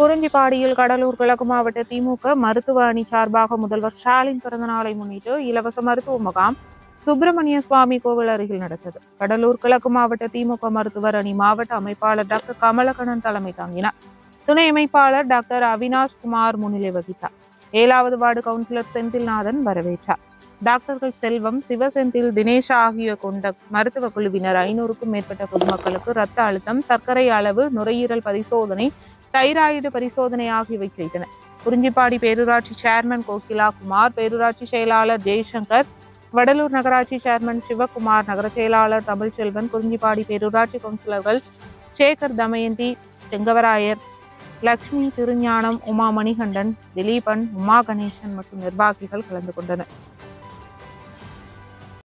குறிஞ்சிப்பாடியில் கடலூர் கிழக்கு மாவட்ட திமுக மருத்துவ அணி சார்பாக முதல்வர் ஸ்டாலின் பிறந்த நாளை முன்னிட்டு இலவச மருத்துவ முகாம் சுப்பிரமணிய சுவாமி கோவில் அருகில் நடந்தது கடலூர் கிழக்கு மாவட்ட திமுக மருத்துவர் அணி மாவட்ட அமைப்பாளர் டாக்டர் கமலக்கண்ணன் தலைமை தாங்கினார் துணை அமைப்பாளர் டாக்டர் அவினாஷ் குமார் முன்னிலை வகித்தார் ஏழாவது வார்டு கவுன்சிலர் செந்தில்நாதன் வரவேற்றார் டாக்டர்கள் செல்வம் சிவசெந்தில் தினேஷ் ஆகிய கொண்ட மருத்துவ குழுவினர் ஐநூறுக்கும் மேற்பட்ட பொதுமக்களுக்கு இரத்த அழுத்தம் சர்க்கரை அளவு நுரையீரல் பரிசோதனை தைராய்டு பரிசோதனை ஆகியவை செய்தனர் குறிஞ்சிப்பாடி பேரூராட்சி சேர்மன் கோகிலா குமார் பேரூராட்சி செயலாளர் ஜெய்சங்கர் வடலூர் நகராட்சி சேர்மன் சிவகுமார் நகர செயலாளர் தமிழ்ச்செல்வன் குறிஞ்சிப்பாடி பேரூராட்சி கவுன்சிலர்கள் சேகர் தமயந்தி செங்கவராயர் லக்ஷ்மி திருஞானம் உமா மணிகண்டன் திலீபன் உமா கணேசன் மற்றும் நிர்வாகிகள் கலந்து கொண்டனர்